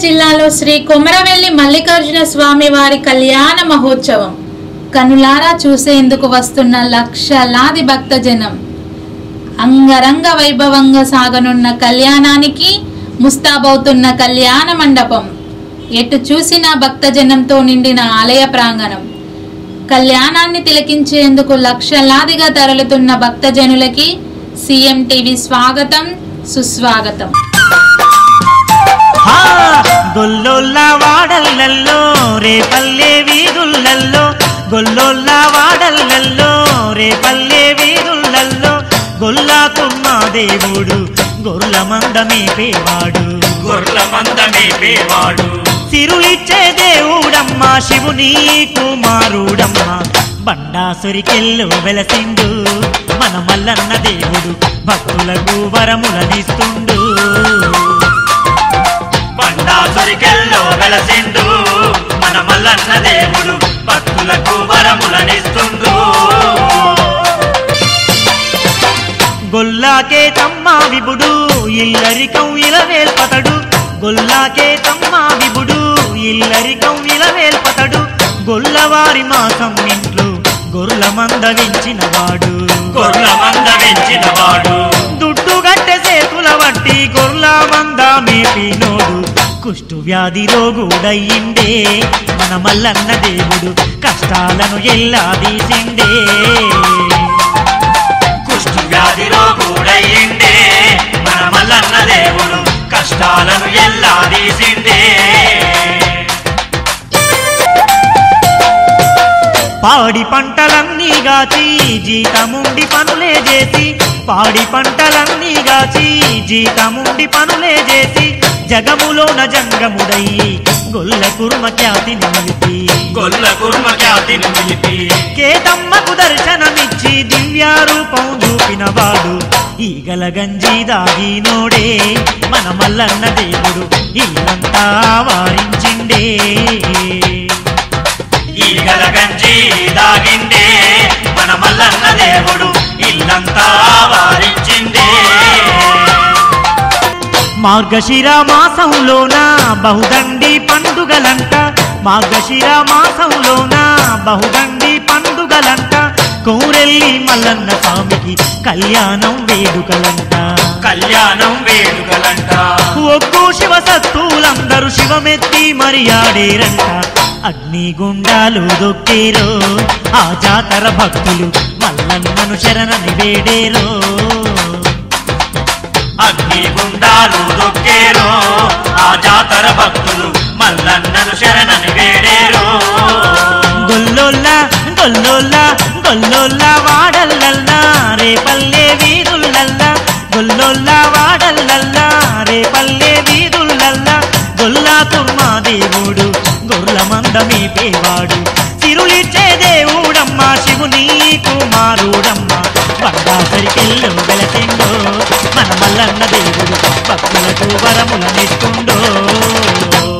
జిల్లాలో శ్రీ కొమరవెల్లి మల్లికార్జున స్వామి వారి కళ్యాణ మహోత్సవం కనులారా చూసేందుకు వస్తున్న లక్షలాది భక్తజనం అంగరంగ వైభవంగా సాగనున్న కళ్యాణానికి ముస్తాబవుతున్న కళ్యాణ మండపం ఎటు చూసినా భక్తజనంతో నిండిన ఆలయ ప్రాంగణం కళ్యాణాన్ని తిలకించేందుకు లక్షలాదిగా తరలుతున్న భక్తజనులకి సీఎం టీవీ స్వాగతం సుస్వాగతం హా గొల్లోల్ల వాడల్లల్లో రేపల్లె వీధుల్లల్లో గొల్లోల్ల వాడల్లల్లో రేపల్లె వీధుల్లల్లో గొల్లాకుమ్మ దేవుడు గొర్ల మందమేపేవాడు గొర్ల మందమేపేవాడు సిరులిచ్చే దేవుడమ్మ శివుని కుమారుడమ్మ బండాసురికెళ్ళు వెలసిండు మన మల్లన్న దేవుడు భక్తులకు వరములనిస్తుండు బండాసురికెల్లో వెలసిండు మన మల్లన్న దేవుడు భక్తులకు వరములనిస్తుండు గొల్లాకే తమ్మా విబుడు ఇల్లరికం ఇలవేల్పతడు గొల్లాకే తమ్మా విబుడు ఇల్లరికం ఇలవేల్పతడు గొల్లవారి మాసం ఇంట్లో గొర్ల మంద వెంచినవాడు గొర్ల మంద వెంచిన వాడు దుడ్డు గట్టె సేతుల వట్టి గొర్ల మంద మేపినోడు కుష్టు వ్యాధి రోగుడయ్యిండే మన మల్లన్న దేవుడు కష్టాలను ఎల్లాదీసిండే కుష్టు వ్యాధిలో కూడయిండే మన మల్లన్న దేవుడు కష్టాలను ఎల్లా తీసిండే పాడి పంటలన్నీ గాచి జీతముండి పనులే చేసి పాడి పంటలన్నీ గాచి జీతముండి పనులే చేసి జగములోన జంగముడయ్యి గొల్ల కుర్మ ఖ్యాతిని నిలిపి గొల్ల కుర్మ ఖ్యాతిని నిలిపి కేతమ్మకు దర్శనమిచ్చి దివ్యారూపం చూపిన వాడు ఈగల గంజి దాగినోడే మన మల్లన్న దేవుడు ఇల్లంతా వారించిండే ఈగల గంజి దాగిండే మన మల్లన్న దేవుడు ఇల్లంతా వారించిండే మార్గశిర మాసంలోన బహుదండి పండుగలంట మార్గశిర మాసంలోన బహుదండి పండుగలంట కోరెల్లి మల్లన్న స్వామికి కళ్యాణం వేడుకలంట కళ్యాణం వేడుకలంట ఒగ్గు శివ సత్తులందరూ శివమెత్తి మరి ఆడేరంట అగ్ని గుండాలు దొక్కేరో ఆ జాతర భక్తులు మల్లన్నను శరణని వేడేరో అగ్ని గుండాలు దొక్కేరో ఆ జాతర భక్తులు మల్లన్నను శరణని వేడేరో గొల్లోల్ల గొల్లోల్ల గొల్లోల్ల వాడల్లల్లా రేపల్లె వీధుల్లల్లా గొల్లోల్ల వాడల్లల్లా రేపల్లె వీధుల్లల్లా గొల్లా తుమ్మా దేవుడు గొర్ల మందమే పేవాడు సిరులిచ్చే దేవుడమ్మ శివుని కుమారుడమ్మ బండాసరికెళ్ళు వెలసిండో మన మల్లన్న దేవుడు భక్తులకు వరములనిస్తుండో